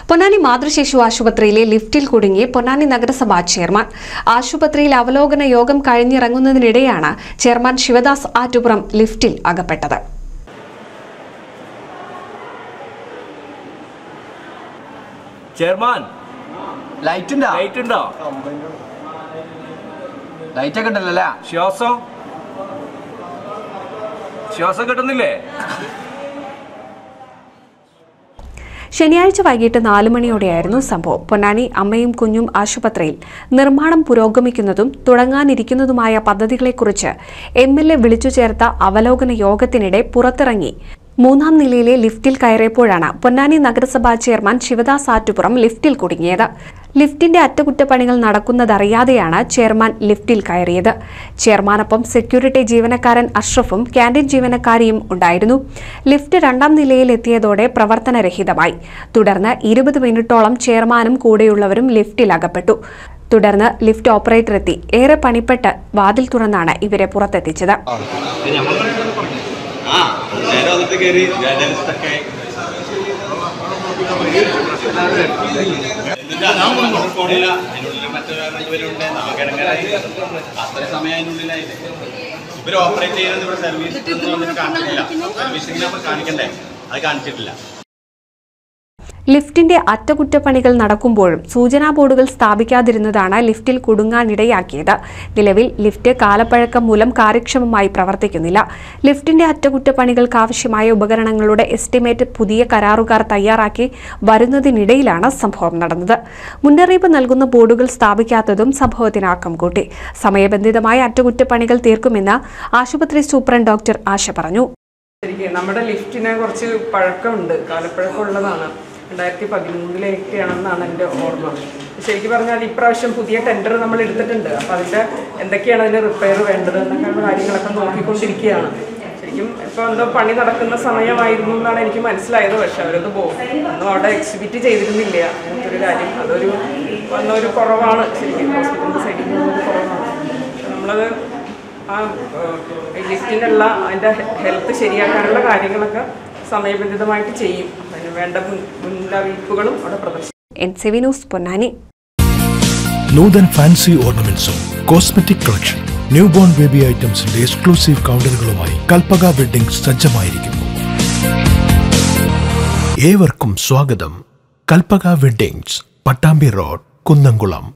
പൊന്നാനി മാതൃശിശു ആശുപത്രിയിലെ ലിഫ്റ്റിൽ കുടുങ്ങി പൊന്നാനി നഗരസഭാ ചെയർമാൻ ആശുപത്രിയിൽ അവലോകന യോഗം കഴിഞ്ഞിറങ്ങുന്നതിനിടെയാണ് ചെയർമാൻ ശിവദാസ് ആറ്റുപുറം ലിഫ്റ്റിൽ അകപ്പെട്ടത് ചെയർമാൻ ലൈറ്റ് ഉണ്ടോ ലൈറ്റ് ഉണ്ടോ ലൈറ്റ് ഒക്കെ ഉണ്ടല്ലോ അല്ലേ ശ്വാസം ശ്വാസം കിട്ടുന്നില്ലേ ശനിയാഴ്ച വൈകിട്ട് നാല് മണിയോടെയായിരുന്നു സംഭവം പൊന്നാനി അമ്മയും കുഞ്ഞും ആശുപത്രിയിൽ നിർമ്മാണം പുരോഗമിക്കുന്നതും തുടങ്ങാനിരിക്കുന്നതുമായ പദ്ധതികളെക്കുറിച്ച് എം എൽ എ വിളിച്ചു ചേർത്ത അവലോകന യോഗത്തിനിടെ പുറത്തിറങ്ങി മൂന്നാം നിലയിലെ ലിഫ്റ്റിൽ കയറിയപ്പോഴാണ് പൊന്നാനി നഗരസഭാ ചെയർമാൻ ശിവദാസ് ആറ്റുപുറം ലിഫ്റ്റിൽ കുടുങ്ങിയത് ലിഫ്റ്റിന്റെ അറ്റകുറ്റപ്പണികൾ നടക്കുന്നതറിയാതെയാണ് ചെയർമാൻ ലിഫ്റ്റിൽ കയറിയത് ചെയർമാനൊപ്പം സെക്യൂരിറ്റി ജീവനക്കാരൻ അഷ്റഫും ക്യാന്റീൻ ജീവനക്കാരിയും ഉണ്ടായിരുന്നു ലിഫ്റ്റ് രണ്ടാം നിലയിൽ എത്തിയതോടെ പ്രവർത്തനരഹിതമായി തുടർന്ന് ഇരുപത് മിനിറ്റോളം ചെയർമാനും കൂടെയുള്ളവരും ലിഫ്റ്റിൽ അകപ്പെട്ടു തുടർന്ന് ലിഫ്റ്റ് ഓപ്പറേറ്റർ എത്തി ഏറെ പണിപ്പെട്ട് വാതിൽ തുറന്നാണ് ഇവരെ പുറത്തെത്തിച്ചത് ആ നേരെ വന്നിട്ട് കയറി ജേർണലിസ്റ്റൊക്കെ പോണില്ല അതിനുള്ളിൽ മറ്റു വേറെ ഇവരുണ്ട് നമുക്ക് ഇടങ്ങാറായി അത്ര സമയം അതിനുള്ളിലായില്ലേ ഇവർ ഓപ്പറേറ്റ് ചെയ്യുന്നത് ഇവിടെ സർവീസ് വന്നിട്ട് കാണിച്ചിട്ടില്ല സർവീസിംഗ് നമ്മൾ കാണിക്കണ്ടേ അത് കാണിച്ചിട്ടില്ല ലിഫ്റ്റിന്റെ അറ്റകുറ്റപ്പണികൾ നടക്കുമ്പോഴും സൂചനാ ബോർഡുകൾ സ്ഥാപിക്കാതിരുന്നതാണ് ലിഫ്റ്റിൽ കുടുങ്ങാനിടയാക്കിയത് നിലവിൽ ലിഫ്റ്റ് കാലപ്പഴക്കം മൂലം കാര്യക്ഷമമായി പ്രവർത്തിക്കുന്നില്ല ലിഫ്റ്റിന്റെ അറ്റകുറ്റപ്പണികൾക്ക് ആവശ്യമായ ഉപകരണങ്ങളുടെ എസ്റ്റിമേറ്റ് പുതിയ കരാറുകാർ തയ്യാറാക്കി വരുന്നതിനിടയിലാണ് സംഭവം നടന്നത് മുന്നറിയിപ്പ് നൽകുന്ന ബോർഡുകൾ സ്ഥാപിക്കാത്തതും സംഭവത്തിന് ആക്കം കൂട്ടി സമയബന്ധിതമായ അറ്റകുറ്റപ്പണികൾ തീർക്കുമെന്ന് ആശുപത്രി സൂപ്രണ്ട് ഡോക്ടർ ആശ പറഞ്ഞു ശരിക്കും നമ്മുടെ ലിഫ്റ്റിന് കുറച്ച് പഴക്കമുണ്ട് കാലപ്പഴക്കമുള്ളതാണ് രണ്ടായിരത്തി പതിമൂന്നിലേക്കാണെന്നാണ് എൻ്റെ ഓർമ്മ ശരിക്കും പറഞ്ഞാൽ ഇപ്രാവശ്യം പുതിയ ടെൻഡർ നമ്മൾ എടുത്തിട്ടുണ്ട് അപ്പം അതിൻ്റെ എന്തൊക്കെയാണ് അതിന് റിപ്പയർ വേണ്ടത് എന്നൊക്കെയുള്ള കാര്യങ്ങളൊക്കെ നോക്കിക്കൊണ്ടിരിക്കുകയാണ് ശരിക്കും ഇപ്പോൾ എന്തോ പണി നടക്കുന്ന സമയമായിരുന്നു എന്നാണ് എനിക്ക് മനസ്സിലായത് പക്ഷെ അവരൊന്നും പോകും ഒന്നും അവിടെ എക്സിബിറ്റ് ചെയ്തിരുന്നില്ല അങ്ങനത്തെ ഒരു കാര്യം അതൊരു വന്ന ഒരു കുറവാണ് ശരിക്കും ഹോസ്പിറ്റലിൻ്റെ സൈഡിൽ നിന്നൊരു കുറവാണ് പക്ഷെ നമ്മളത് ആ ലിഫ്റ്റിനുള്ള അതിൻ്റെ ഹെൽത്ത് ശരിയാക്കാനുള്ള കാര്യങ്ങളൊക്കെ സമയബന്ധിതമായിട്ട് ചെയ്യും അതിന് വേണ്ട മുൻ മുന്നറിയിപ്പുകളും അവിടെ പ്രദർശിക്കും N C V news Ponnani Nuthan fancy ഓർണമെന്റ്സും cosmetic collection new born baby ഐറ്റംസിന്റെ എക്സ്ക്ലൂസീവ് കൗണ്ടറുകളുമായി കൽപ്പക വെഡിംഗ് സജ്ജമായിരിക്കുന്നു ഏവർക്കും സ്വാഗതം കൽപ്പക വെഡിങ്സ് പട്ടാമ്പി റോഡ് കുന്നംകുളം